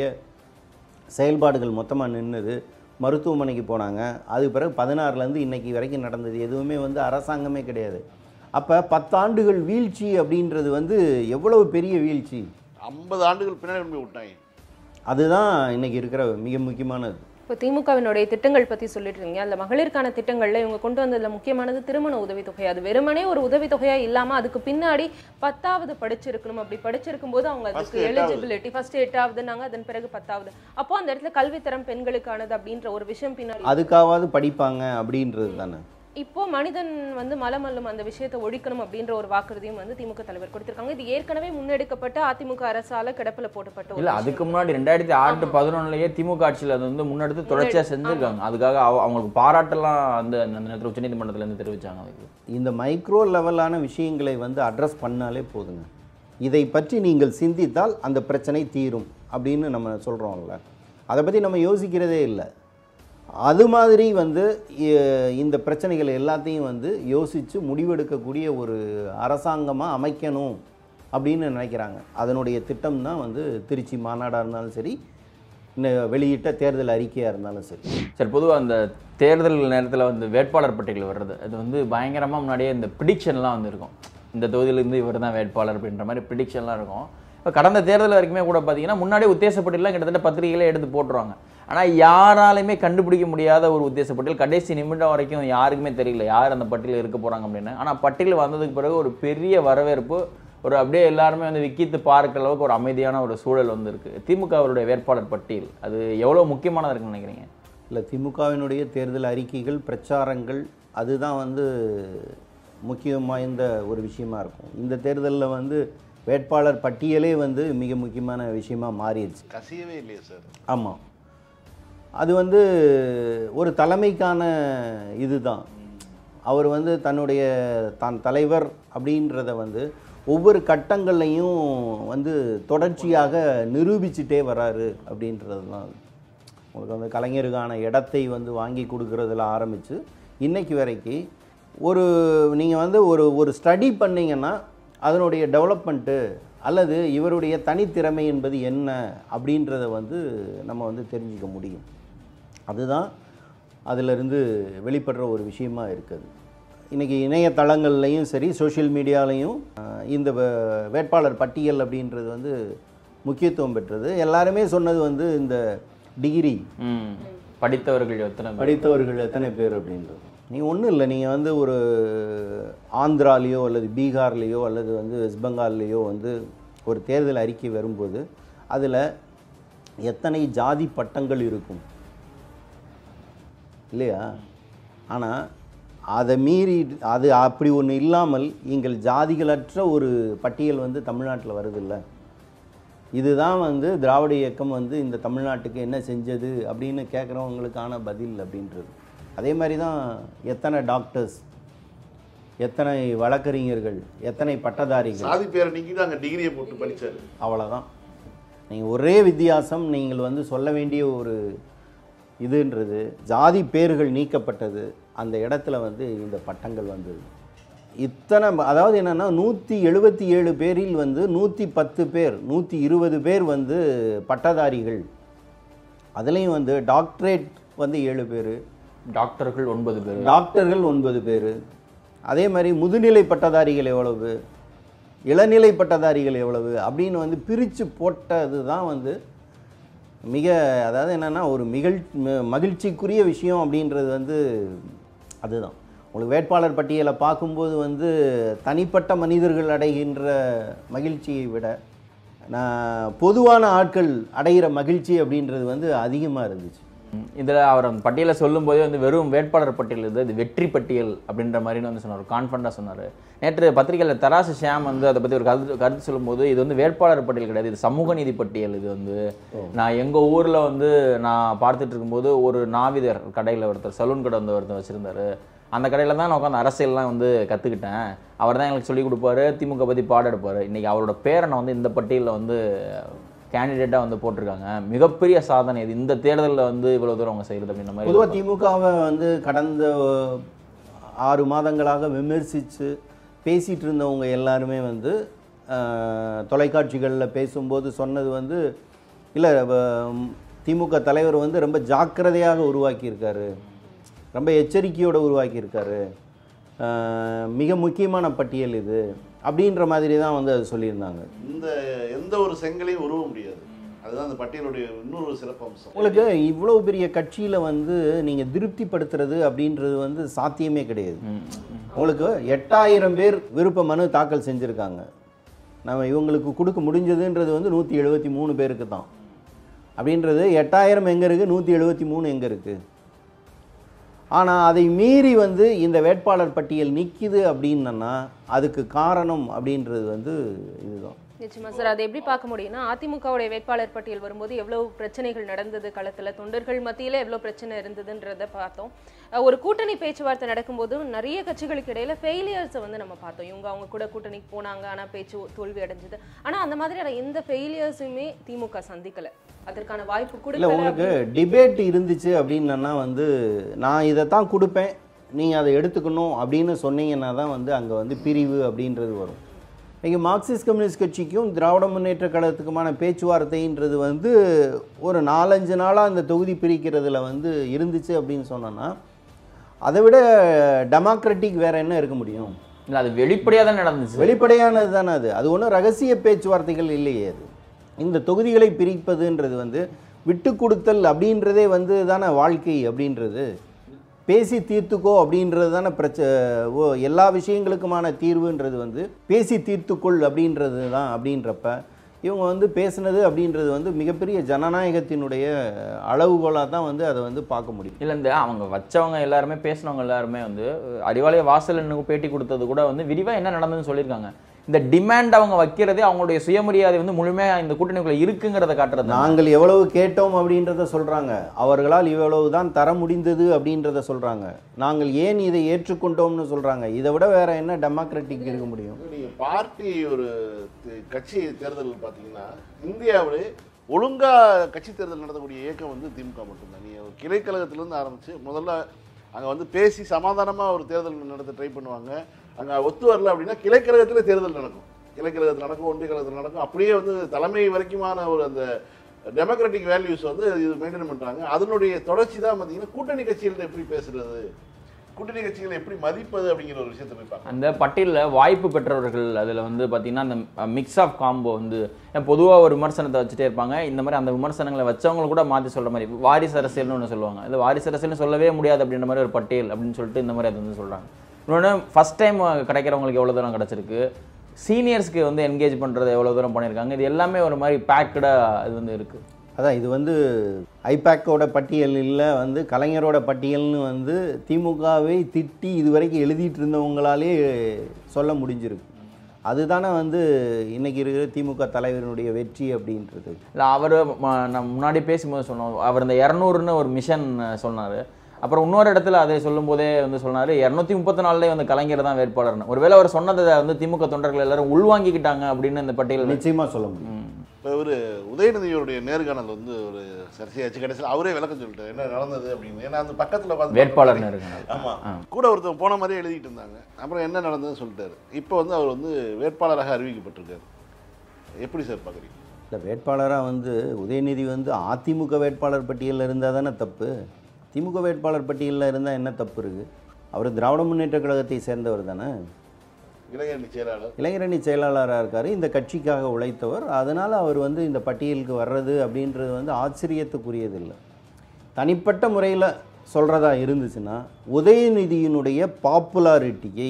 செயல்பாடுகள் மொத்தமாக நின்றுது மருத்துவமனைக்கு போனாங்க அதுக்கு பிறகு பதினாறுலேருந்து இன்னைக்கு வரைக்கும் நடந்தது எதுவுமே வந்து அரசாங்கமே கிடையாது அப்போ பத்தாண்டுகள் வீழ்ச்சி அப்படின்றது வந்து எவ்வளவு பெரிய வீழ்ச்சி ஐம்பது ஆண்டுகள் பின்னாடி கொண்டு போய் விட்டாங்க அதுதான் இன்னைக்கு இருக்கிற மிக முக்கியமானது இப்போ திமுகவினுடைய திட்டங்கள் பத்தி சொல்லிட்டு இருந்தீங்க அதுல மகளிருக்கான திட்டங்கள்ல இவங்க கொண்டு வந்ததுல முக்கியமானது திருமண உதவித்தொகை அது வெறுமனே ஒரு உதவித்தொகையா இல்லாம அதுக்கு பின்னாடி பத்தாவது படிச்சிருக்கணும் அப்படி படிச்சிருக்கும் போது அவங்க அதுக்கு First எட்டாவது. எலிஜிபிலிட்டி ஃபர்ஸ்ட் எட்டாவதுனாங்க அதன் பிறகு பத்தாவது அப்போ அந்த இடத்துல கல்வித்தரம் பெண்களுக்கானது அப்படின்ற ஒரு விஷயம் பின்னாடி அதுக்காவது படிப்பாங்க அப்படின்றது தானே இப்போ மனிதன் வந்து மலமல்லும் அந்த விஷயத்தை ஒழிக்கணும் அப்படின்ற ஒரு வாக்குறுதியும் வந்து திமுக தலைவர் கொடுத்திருக்காங்க இது ஏற்கனவே முன்னெடுக்கப்பட்ட அதிமுக அரசால கிடப்பில் போட்டப்பட்ட ஒரு இல்ல விஷயம். அதுக்கு முன்னாடி ரெண்டாயிரத்தி ஆறு பதினொன்னுலயே திமுக ஆட்சியில் அது வந்து முன்னெடுத்து தொடர்ச்சியா செஞ்சிருக்காங்க அதுக்காக அவ- அவங்களுக்கு பாராட்டெல்லாம் அந்த அந்த நேரத்தில் உச்சநீதிமன்றத்துல இருந்து தெரிவிச்சாங்க அதுக்கு இந்த மைக்ரோ லெவலான விஷயங்களை வந்து அட்ரஸ் பண்ணாலே போதுங்க இதை பற்றி நீங்கள் சிந்தித்தால் அந்த பிரச்சனை தீரும் அப்படின்னு நம்ம சொல்கிறோம்ல அதை பற்றி நம்ம யோசிக்கிறதே இல்லை அது மாதிரி வந்து இ- இந்த பிரச்சனைகள் எல்லாத்தையும் வந்து யோசித்து முடிவெடுக்கக்கூடிய ஒரு அரசாங்கமாக அமைக்கணும் அப்படின்னு நினைக்கிறாங்க அதனுடைய திட்டம் தான் வந்து திருச்சி மாநாடாக இருந்தாலும் சரி இந்த வெளியிட்ட தேர்தல் அறிக்கையாக இருந்தாலும் சரி சரி பொதுவாக அந்த தேர்தல் நேரத்தில் வந்து வேட்பாளர் பட்டியல் வர்றது அது வந்து பயங்கரமாக முன்னாடியே இந்த ப்ரிடிக்ஷன்லாம் வந்து இருக்கும் இந்த தொகுதியிலேருந்து இவர் தான் வேட்பாளர் அப்படின்ற மாதிரி ப்ரிடிக்ஷன்லாம் இருக்கும் இப்போ கடந்த தேர்தல் வரைக்குமே கூட பார்த்தீங்கன்னா முன்னாடியே உத்தேசப்பட்டியலாம் கிட்டத்தட்ட பத்திரிகைகளே எடுத்து போட்டுருவாங்க ஆனால் யாராலையுமே கண்டுபிடிக்க முடியாத ஒரு உத்தேசப்பட்டியல் கடைசி நிமிடம் வரைக்கும் யாருக்குமே தெரியல யார் அந்த பட்டியலில் இருக்க போகிறாங்க அப்படின்னு ஆனால் பட்டியல் வந்ததுக்கு பிறகு ஒரு பெரிய வரவேற்பு ஒரு அப்படியே எல்லாருமே வந்து விக்கித்து பார்க்குற அளவுக்கு ஒரு அமைதியான ஒரு சூழல் வந்து இருக்கு திமுக அவருடைய வேட்பாளர் பட்டியல் அது எவ்வளோ முக்கியமானதாக இருக்குன்னு நினைக்கிறீங்க இல்லை திமுகவினுடைய தேர்தல் அறிக்கைகள் பிரச்சாரங்கள் அதுதான் வந்து முக்கியம் வாய்ந்த ஒரு விஷயமா இருக்கும் இந்த தேர்தலில் வந்து வேட்பாளர் பட்டியலே வந்து மிக முக்கியமான விஷயமா மாறிடுச்சு கசியவே இல்லையே சார் ஆமாம் அது வந்து ஒரு தலைமைக்கான இதுதான் அவர் வந்து தன்னுடைய தான் தலைவர் அப்படின்றத வந்து ஒவ்வொரு கட்டங்கள்லையும் வந்து தொடர்ச்சியாக நிரூபிச்சுட்டே வராரு அப்படின்றது தான் உங்களுக்கு வந்து கலைஞருக்கான இடத்தை வந்து வாங்கி கொடுக்கறதுல ஆரம்பித்து இன்னைக்கு வரைக்கும் ஒரு நீங்கள் வந்து ஒரு ஒரு ஸ்டடி பண்ணீங்கன்னா அதனுடைய டெவலப்மெண்ட்டு அல்லது இவருடைய தனித்திறமை என்பது என்ன அப்படின்றத வந்து நம்ம வந்து தெரிஞ்சுக்க முடியும் அதுதான் அதிலிருந்து வெளிப்படுற ஒரு விஷயமா இருக்குது இன்றைக்கி இணையதளங்கள்லையும் சரி சோஷியல் மீடியாலையும் அஹ், இந்த வே- வேட்பாளர் பட்டியல் அப்படின்றது வந்து முக்கியத்துவம் பெற்றது எல்லாருமே சொன்னது வந்து இந்த டிகிரி ம் படித்தவர்கள் எத்தனை பேர்? படித்தவர்கள் எத்தனை பேர் அப்படின்றது நீங்கள் ஒன்றும் இல்லை நீங்கள் வந்து ஒரு ஆந்திராலேயோ அல்லது பீகார்லேயோ அல்லது வந்து வெஸ்ட் பெங்கால்லையோ வந்து ஒரு தேர்தல் அறிக்கை வரும்போது அதில் எத்தனை ஜாதி பட்டங்கள் இருக்கும் இல்லையா ஆனால் அதை மீறி அது அப்படி ஒன்று இல்லாமல் எங்கள் ஜாதிகளற்ற ஒரு பட்டியல் வந்து தமிழ்நாட்டில் வருதில்ல இதுதான் வந்து திராவிட இயக்கம் வந்து இந்த தமிழ்நாட்டுக்கு என்ன செஞ்சது அப்படின்னு கேட்குறவங்களுக்கான பதில் அப்படின்றது அதே மாதிரி தான் எத்தனை டாக்டர்ஸ் எத்தனை வழக்கறிஞர்கள் எத்தனை பட்டதாரிகள் சாதி பேரை நீக்கிட்டு அங்கே டிகிரியை போட்டு படிச்சாரு அவ்வளோதான் நீங்கள் ஒரே வித்தியாசம் நீங்கள் வந்து சொல்ல வேண்டிய ஒரு இதுன்றது ஜாதி பேர்கள் நீக்கப்பட்டது அந்த இடத்துல வந்து இந்த பட்டங்கள் வந்தது இத்தனை அதாவது என்னென்னா நூற்றி எழுபத்தி ஏழு பேரில் வந்து நூற்றி பத்து பேர் நூற்றி இருபது பேர் வந்து பட்டதாரிகள் அதுலேயும் வந்து டாக்டரேட் வந்து ஏழு பேர் டாக்டர்கள் ஒன்பது பேர் டாக்டர்கள் ஒன்பது பேர் அதே மாதிரி முதுநிலை பட்டதாரிகள் எவ்வளவு இளநிலை பட்டதாரிகள் எவ்வளவு அப்படின்னு வந்து பிரித்து போட்டது தான் வந்து மிக அதாவது என்னென்னா ஒரு மிகழ் ம- மகிழ்ச்சிக்குரிய விஷயம் அப்படின்றது வந்து அதுதான் உங்களுக்கு வேட்பாளர் பட்டியலை பார்க்கும்போது வந்து தனிப்பட்ட மனிதர்கள் அடைகின்ற மகிழ்ச்சியை விட நான் பொதுவான ஆட்கள் அடைகிற மகிழ்ச்சி அப்படின்றது வந்து அதிகமாக இருந்துச்சு இதில் அவர் அந்த பட்டியலை சொல்லும்போதே வந்து வெறும் வேட்பாளர் பட்டியல் இது இது வெற்றி பட்டியல் அப்படின்ற மாதிரி வந்து சொன்னார் கான்ஃபிடண்டாக சொன்னார் நேற்று பத்திரிகையில் தராசு ஷியாம் வந்து அதை பற்றி ஒரு கருத்து கருத்து சொல்லும்போது இது வந்து வேட்பாளர் பட்டியல் கிடையாது இது சமூக நீதி பட்டியல் இது வந்து நான் எங்கள் ஊரில் வந்து நான் பார்த்துட்டு இருக்கும்போது ஒரு நாவிதர் கடையில் ஒருத்தர் சலூன் கடை வந்து ஒருத்தர் வச்சுருந்தாரு அந்த கடையில் தான் நான் உட்காந்து அரசியல்லாம் வந்து கற்றுக்கிட்டேன் அவர் தான் எனக்கு சொல்லிக் கொடுப்பாரு திமுக பற்றி பாடம் எடுப்பார் இன்றைக்கி அவரோட பேரை நான் வந்து இந்த பட்டியலில் வந்து கேண்டிடேட்டாக வந்து போட்டிருக்காங்க மிகப்பெரிய சாதனை இது இந்த தேர்தலில் வந்து இவ்வளோ தூரம் அவங்க செய்கிறது அப்படின்ற மாதிரி பொதுவாக திமுகவை வந்து கடந்த ஆறு மாதங்களாக விமர்சித்து பேசிகிட்டு இருந்தவங்க எல்லாருமே வந்து அஹ், தொலைக்காட்சிகளில் பேசும்போது சொன்னது வந்து இல்லை திமுக தலைவர் வந்து ரொம்ப ஜாக்கிரதையாக உருவாக்கியிருக்காரு ரொம்ப எச்சரிக்கையோடு உருவாக்கியிருக்காரு அஹ், மிக முக்கியமான பட்டியல் இது அப்படின்ற மாதிரி தான் வந்து அது சொல்லியிருந்தாங்க இந்த எந்த ஒரு செங்கலையும் உருவ முடியாது அதுதான் அந்த பட்டியலுடைய இன்னொரு சிறப்பம்சம் உங்களுக்கு இவ்வளோ பெரிய கட்சியில் வந்து நீங்கள் திருப்திப்படுத்துறது அப்படின்றது வந்து சாத்தியமே கிடையாது உங்களுக்கு எட்டாயிரம் பேர் விருப்ப மனு தாக்கல் செஞ்சுருக்காங்க நம்ம இவங்களுக்கு கொடுக்க முடிஞ்சதுன்றது வந்து நூற்றி எழுபத்தி மூணு பேருக்கு தான் அப்படின்றது எட்டாயிரம் எங்கே இருக்குது நூற்றி எழுபத்தி மூணு எங்கே இருக்குது ஆனால் அதை மீறி வந்து இந்த வேட்பாளர் பட்டியல் நிற்கிது அப்படின்னா அதுக்கு காரணம் அப்படின்றது வந்து இதுதான் நிச்சயமா சார் அதை எப்படி பார்க்க முடியும்னா அதிமுகவுடைய வேட்பாளர் பட்டியல் வரும்போது எவ்வளவு பிரச்சனைகள் நடந்தது களத்துல தொண்டர்கள் மத்தியில எவ்வளவு பிரச்சனை இருந்ததுன்றத பார்த்தோம் அஹ் ஒரு கூட்டணி பேச்சுவார்த்தை நடக்கும்போது நிறைய கட்சிகளுக்கு இடையில ஃபெயிலியர்ஸை வந்து நம்ம பார்த்தோம் இவங்க அவங்க கூட கூட்டணிக்கு போனாங்க ஆனா பேச்சு தோல்வி அடைஞ்சது ஆனா அந்த மாதிரியான எந்த ஃபெயிலியர்ஸுமே திமுக சந்திக்கல அதற்கான வாய்ப்பு இல்லை கொடுக்கல உங்களுக்கு டிபேட் இருந்துச்சு அப்படின்னா வந்து நான் இதை தான் கொடுப்பேன் நீங்கள் அதை எடுத்துக்கணும் அப்படின்னு சொன்னீங்கன்னா தான் வந்து அங்கே வந்து பிரிவு அப்படின்றது வரும் இங்கே மார்க்சிஸ்ட் கம்யூனிஸ்ட் கட்சிக்கும் திராவிட முன்னேற்ற கழகத்துக்குமான பேச்சுவார்த்தைன்றது வந்து ஒரு நாலஞ்சு நாளாக அந்த தொகுதி பிரிக்கிறதுல வந்து இருந்துச்சு அப்படின்னு சொன்னோன்னா அதை விட டெமோக்ராட்டிக் வேற என்ன இருக்க முடியும் இல்லை அது வெளிப்படையாக தான் நடந்துச்சு வெளிப்படையானது தானே அது அது ஒன்றும் ரகசிய பேச்சுவார்த்தைகள் இல்லையே அது இந்த தொகுதிகளை பிரிப்பதுன்றது வந்து விட்டு கொடுத்தல் அப்படின்றதே வந்து தானே வாழ்க்கை அப்படின்றது பேசி தீர்த்துக்கோ அப்படின்றது தானே பிரச்ச ஓ எல்லா விஷயங்களுக்குமான தீர்வுன்றது வந்து பேசி தீர்த்துக்கொள் அப்படின்றது தான் அப்படின்றப்ப இவங்க வந்து பேசுனது அப்படின்றது வந்து மிகப்பெரிய ஜனநாயகத்தினுடைய அளவுகோலாக தான் வந்து அதை வந்து பார்க்க முடியும் இல்லை இந்த அவங்க வச்சவங்க எல்லாருமே பேசினவங்க எல்லாருமே வந்து அறிவாலய வாசல் எனக்கு பேட்டி கொடுத்தது கூட வந்து விரிவாக என்ன நடந்ததுன்னு சொல்லியிருக்காங்க இந்த டிமாண்ட் அவங்க வைக்கிறதே அவங்களுடைய சுயமரியாதை வந்து முழுமையாக இந்த கூட்டணிக்குள்ள இருக்குங்கிறத காட்டுறது தான். நாங்கள் எவ்வளவு கேட்டோம் அப்படின்றத சொல்றாங்க அவர்களால் இவ்வளவு தான் தர முடிந்தது அப்படின்றத சொல்றாங்க நாங்கள் ஏன் இதை ஏற்றுக்கொண்டோம்னு சொல்றாங்க இதை விட வேற என்ன டெமோக்ராட்டிக் இருக்க முடியும் நீங்கள் பார்ட்டி ஒரு தி- கட்சி தேர்தல் பார்த்தீங்கன்னா இந்தியாவிலே ஒழுங்கா கட்சி தேர்தல் நடத்தக்கூடிய இயக்கம் வந்து திமுக மட்டும்தான் நீங்கள் ஒரு கிளைக்கழகத்திலேருந்து ஆரம்பித்து முதல்ல அங்கே வந்து பேசி சமாதானமாக ஒரு தேர்தல் நடத்த ட்ரை பண்ணுவாங்க அங்கே ஒத்து வரல அப்படின்னா கிளைக்கழகத்தில் தேர்தல் நடக்கும் கிளைக்கழகத்தில் நடக்கும் ஒன்றிய கழகத்தில் நடக்கும் அப்படியே வந்து தலைமை வரைக்குமான ஒரு அந்த டெமோக்ராட்டிக் வேல்யூஸ் வந்து இது மெயின்டைன் பண்ணுறாங்க அதனுடைய தொடர்ச்சி தான் பார்த்தீங்கன்னா கூட்டணி கட்சிகள்ட்ட எப்படி பேசுறது கூட்டணி கட்சிகளை எப்படி மதிப்பது அப்படிங்கிற ஒரு விஷயத்தை போய் பார்க்கணும் அந்த பட்டியலில் வாய்ப்பு பெற்றவர்கள் அதில் வந்து பார்த்தீங்கன்னா அந்த மிக்ஸ் ஆஃப் காம்போ வந்து பொதுவாக ஒரு விமர்சனத்தை வச்சுட்டே இருப்பாங்க இந்த மாதிரி அந்த விமர்சனங்களை வச்சவங்க கூட மாற்றி சொல்கிற மாதிரி வாரிசு அரசியல்னு ஒன்று சொல்லுவாங்க இல்லை வாரிசு அரசியல்னு சொல்லவே முடியாது அப்படின்ற மாதிரி ஒரு பட்டியல் அப்படின்னு சொல்லிட்டு இந்த மாதிரி அது வந்து சொல்கிறாங்க இன்னொன்று ஃபஸ்ட் டைம் கிடைக்கிறவங்களுக்கு எவ்வளோ தூரம் கிடச்சிருக்கு சீனியர்ஸ்க்கு வந்து என்கேஜ் பண்ணுறது எவ்வளோ தூரம் பண்ணியிருக்காங்க இது எல்லாமே ஒரு மாதிரி பேக்கடாக இது வந்து இருக்குது அதான் இது வந்து ஐபேக்கோட பட்டியலில் வந்து கலைஞரோட பட்டியல்னு வந்து திமுகவை திட்டி இதுவரைக்கும் எழுதிட்டு இருந்தவங்களாலே சொல்ல முடிஞ்சிருக்கு அதுதானே வந்து இன்னைக்கு இருக்கிற திமுக தலைவரினுடைய வெற்றி அப்படின்றது இல்லை அவர் நம்ம முன்னாடி பேசும்போது சொன்னோம் அவர் இந்த இரநூறுன்னு ஒரு மிஷன் சொன்னார் அப்புறம் இன்னொரு இடத்துல அதை சொல்லும்போதே வந்து சொன்னார் இரநூத்தி முப்பத்தி நாலுலேயே வந்து கலைஞர் தான் வேட்பாளர்னு ஒருவேளை அவர் சொன்னதை வந்து திமுக தொண்டர்கள் எல்லாரும் உள்வாங்கிக்கிட்டாங்க அப்படின்னு இந்த பட்டியல் நிச்சயமாக சொல்ல முடியும் இப்போ இவர் உதயநிதியோடைய நேர்காணல் வந்து ஒரு சர்ச்சையாச்சு கடைசியில் அவரே விளக்கம் சொல்லிட்டார் என்ன நடந்தது அப்படின்னு ஏன்னா அந்த பக்கத்தில் பார்த்து வேட்பாளர்னு இருக்காங்க ஆமாம் கூட ஒருத்தன் போன மாதிரியே எழுதிட்டு இருந்தாங்க அப்புறம் என்ன நடந்ததுன்னு சொல்லிட்டாரு இப்போ வந்து அவர் வந்து வேட்பாளராக அறிவிக்கப்பட்டிருக்காரு எப்படி சார் பார்க்குறீங்க இல்லை வேட்பாளராக வந்து உதயநிதி வந்து அதிமுக வேட்பாளர் பட்டியலில் இருந்தால் தானே தப்பு திமுக வேட்பாளர் பட்டியலில் இருந்தால் என்ன தப்பு இருக்குது அவர் திராவிட முன்னேற்ற கழகத்தை சேர்ந்தவர் தானே இளைஞரணி செயலாளர் இளைஞரணி செயலாளராக இருக்கார் இந்த கட்சிக்காக உழைத்தவர் அதனால் அவர் வந்து இந்த பட்டியலுக்கு வர்றது அப்படின்றது வந்து ஆச்சரியத்துக்குரியதில்லை தனிப்பட்ட முறையில் சொல்கிறதா இருந்துச்சுன்னா உதயநிதியினுடைய பாப்புலாரிட்டியை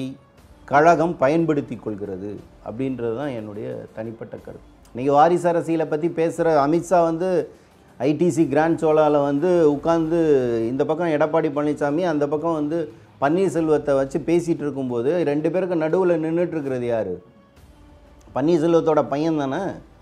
கழகம் பயன்படுத்தி கொள்கிறது அப்படின்றது தான் என்னுடைய தனிப்பட்ட கருத்து இன்றைக்கி வாரிசு அரசியலை பற்றி பேசுகிற அமித்ஷா வந்து ஐடிசி கிராண்ட் சோலாவில் வந்து உட்கார்ந்து இந்த பக்கம் எடப்பாடி பழனிசாமி அந்த பக்கம் வந்து பன்னீர்செல்வத்தை வச்சு பேசிகிட்டு இருக்கும்போது ரெண்டு பேருக்கு நடுவில் நின்றுட்டு இருக்கிறது யார் பன்னீர்செல்வத்தோட பையன் தானே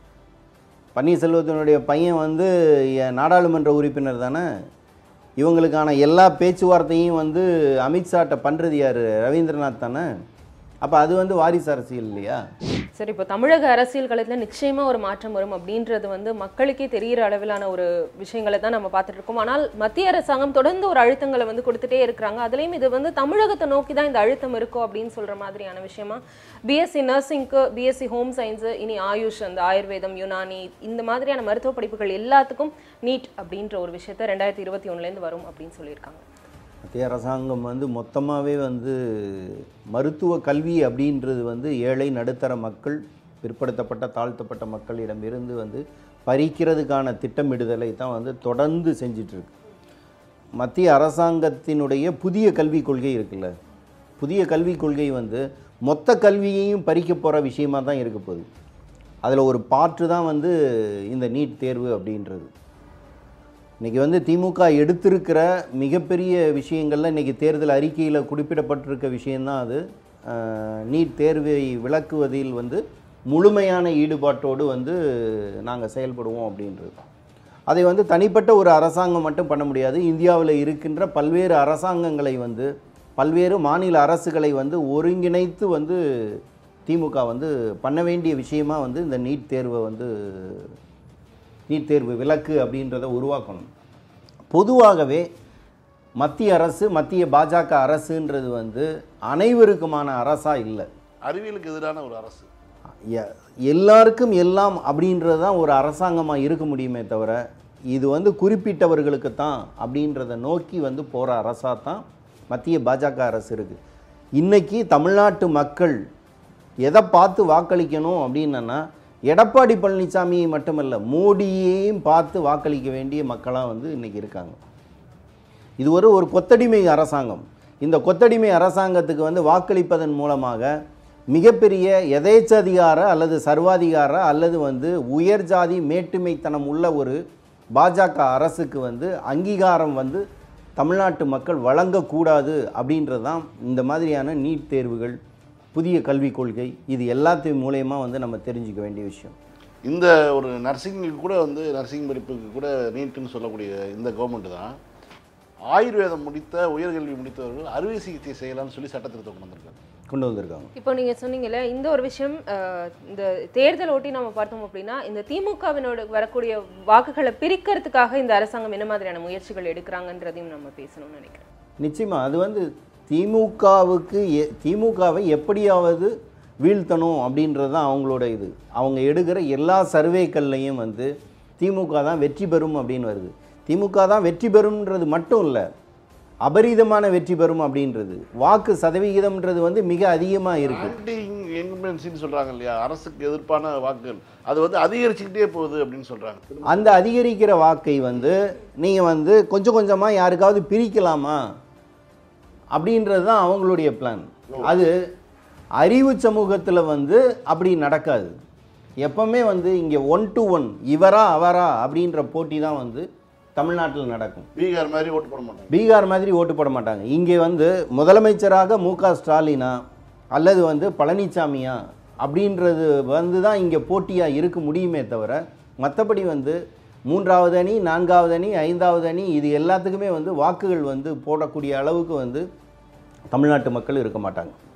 பன்னீர்செல்வத்தினுடைய பையன் வந்து எ- நாடாளுமன்ற உறுப்பினர் தானே இவங்களுக்கான எல்லா பேச்சுவார்த்தையும் வந்து அமித்ஷாட்ட பண்ணுறது யார் ரவீந்திரநாத் தானே அப்போ அது வந்து வாரிசு அரசியல் இல்லையா சரி இப்போ தமிழக அரசியல் களத்தில் நிச்சயமா ஒரு மாற்றம் வரும் அப்படின்றது வந்து மக்களுக்கே தெரிகிற அளவிலான ஒரு விஷயங்களை தான் நம்ம பார்த்துட்டு இருக்கோம் ஆனால் மத்திய அரசாங்கம் தொடர்ந்து ஒரு அழுத்தங்களை வந்து கொடுத்துட்டே இருக்கிறாங்க அதுலேயும் இது வந்து தமிழகத்தை நோக்கி தான் இந்த அழுத்தம் இருக்கும் அப்படின்னு சொல்ற மாதிரியான விஷயமா பிஎஸ்சி நர்சிங்க்கு பிஎஸ்சி ஹோம் சயின்ஸு இனி ஆயுஷ் அந்த ஆயுர்வேதம் யுனானி இந்த மாதிரியான மருத்துவ படிப்புகள் எல்லாத்துக்கும் நீட் அப்படின்ற ஒரு விஷயத்த ரெண்டாயிரத்தி இருபத்தி ஒன்றுலேருந்து வரும் அப்படின்னு சொல்லியிருக்காங்க மத்திய அரசாங்கம் வந்து மொத்தமாகவே வந்து மருத்துவ கல்வி அப்படின்றது வந்து ஏழை நடுத்தர மக்கள் பிற்படுத்தப்பட்ட தாழ்த்தப்பட்ட மக்களிடமிருந்து வந்து பறிக்கிறதுக்கான திட்டமிடுதலை தான் வந்து தொடர்ந்து செஞ்சிட்ருக்கு மத்திய அரசாங்கத்தினுடைய புதிய கல்விக் கொள்கை இருக்குல்ல புதிய கல்விக் கொள்கை வந்து மொத்த கல்வியையும் பறிக்க போகிற விஷயமா தான் இருக்க போகுது அதில் ஒரு பாற்று தான் வந்து இந்த நீட் தேர்வு அப்படின்றது இன்றைக்கி வந்து திமுக எடுத்திருக்கிற மிகப்பெரிய விஷயங்கள்ல இன்றைக்கி தேர்தல் அறிக்கையில் குறிப்பிடப்பட்டிருக்க விஷயந்தான் அது அஹ், நீட் தேர்வை விளக்குவதில் வந்து முழுமையான ஈடுபாட்டோடு வந்து நாங்கள் செயல்படுவோம் அப்படின்றது அதை வந்து தனிப்பட்ட ஒரு அரசாங்கம் மட்டும் பண்ண முடியாது இந்தியாவில் இருக்கின்ற பல்வேறு அரசாங்கங்களை வந்து பல்வேறு மாநில அரசுகளை வந்து ஒருங்கிணைத்து வந்து திமுக வந்து பண்ண வேண்டிய விஷயமா வந்து இந்த நீட் தேர்வை வந்து நீட் தேர்வு விலக்கு அப்படின்றத உருவாக்கணும் பொதுவாகவே மத்திய அரசு மத்திய பாஜக அரசுன்றது வந்து அனைவருக்குமான அரசாக இல்லை அறிவியலுக்கு எதிரான ஒரு அரசு எ- எல்லாருக்கும் எல்லாம் அப்படின்றது தான் ஒரு அரசாங்கமாக இருக்க முடியுமே தவிர இது வந்து குறிப்பிட்டவர்களுக்கு தான் அப்படின்றத நோக்கி வந்து போகிற அரசாக தான் மத்திய பாஜக அரசு இருக்குது இன்னைக்கு தமிழ்நாட்டு மக்கள் எதை பார்த்து வாக்களிக்கணும் அப்படின்னா எடப்பாடி பழனிசாமியை மட்டுமல்ல மோடியையும் பார்த்து வாக்களிக்க வேண்டிய மக்களாக வந்து இன்னைக்கு இருக்காங்க இது ஒரு ஒரு கொத்தடிமை அரசாங்கம் இந்த கொத்தடிமை அரசாங்கத்துக்கு வந்து வாக்களிப்பதன் மூலமாக மிகப்பெரிய எதேச்சதிகார அல்லது சர்வாதிகார அல்லது வந்து உயர் ஜாதி மேட்டுமைத்தனம் உள்ள ஒரு பாஜக அரசுக்கு வந்து அங்கீகாரம் வந்து தமிழ்நாட்டு மக்கள் வழங்கக்கூடாது அப்படின்றது தான் இந்த மாதிரியான நீட் தேர்வுகள் புதிய கல்விக் கொள்கை இது எல்லாத்தையும் மூலயமா வந்து நம்ம தெரிஞ்சுக்க வேண்டிய விஷயம் இந்த ஒரு நர்சிங்குக்கு கூட வந்து நர்சிங் படிப்புக்கு கூட நீட்டுன்னு சொல்லக்கூடிய இந்த கவர்மெண்ட் தான் ஆயுர்வேதம் முடித்த உயர்கல்வி முடித்தவர்கள் அறுவை சிகிச்சை செய்யலாம்னு சொல்லி சட்டத்திருத்தம் கொண்டு வந்திருக்காங்க கொண்டு வந்திருக்காங்க இப்போ நீங்க சொன்னீங்கல்ல இந்த ஒரு விஷயம் அஹ், இந்த தேர்தல் ஒட்டி நம்ம பார்த்தோம் அப்படின்னா இந்த திமுகவினோட வரக்கூடிய வாக்குகளை பிரிக்கிறதுக்காக இந்த அரசாங்கம் என்ன மாதிரியான முயற்சிகள் எடுக்கிறாங்கன்றதையும் நம்ம பேசணும்னு நினைக்கிறேன் நிச்சயமா அது வந்து திமுகவுக்கு எ திமுகவை எப்படியாவது வீழ்த்தணும் அப்படின்றது தான் அவங்களோட இது அவங்க எடுக்கிற எல்லா சர்வேக்கள்லையும் வந்து திமுக தான் வெற்றி பெறும் அப்படின்னு வருது திமுக தான் வெற்றி பெறும்ன்றது மட்டும் இல்லை அபரீதமான வெற்றி பெறும் அப்படின்றது வாக்கு சதவிகிதம்ன்றது வந்து மிக அதிகமாக இருக்குது ஆன்டி இன்குமென்சின்னு சொல்றாங்க இல்லையா அரசுக்கு எதிர்ப்பான வாக்குகள் அது வந்து அதிகரிச்சுக்கிட்டே போகுது அப்படின்னு சொல்றாங்க அந்த அதிகரிக்கிற வாக்கை வந்து நீங்கள் வந்து கொஞ்சம் கொஞ்சமாக யாருக்காவது பிரிக்கலாமா அப்படின்றது தான் அவங்களுடைய பிளான் அது அறிவு சமூகத்தில் வந்து அப்படி நடக்காது எப்பவுமே வந்து இங்கே ஒன் டு ஒன் இவரா அவரா அப்படின்ற போட்டி தான் வந்து தமிழ்நாட்டில் நடக்கும் பீகார் மாதிரி ஓட்டு போட மாட்டாங்க பீகார் மாதிரி ஓட்டு போட மாட்டாங்க இங்கே வந்து முதலமைச்சராக மு க ஸ்டாலினா அல்லது வந்து பழனிசாமியா அப்படின்றது வந்து தான் இங்கே போட்டியாக இருக்க முடியுமே தவிர மற்றபடி வந்து மூன்றாவது அணி நான்காவது அணி ஐந்தாவது அணி இது எல்லாத்துக்குமே வந்து வாக்குகள் வந்து போடக்கூடிய அளவுக்கு வந்து தமிழ்நாட்டு மக்கள் இருக்க மாட்டாங்க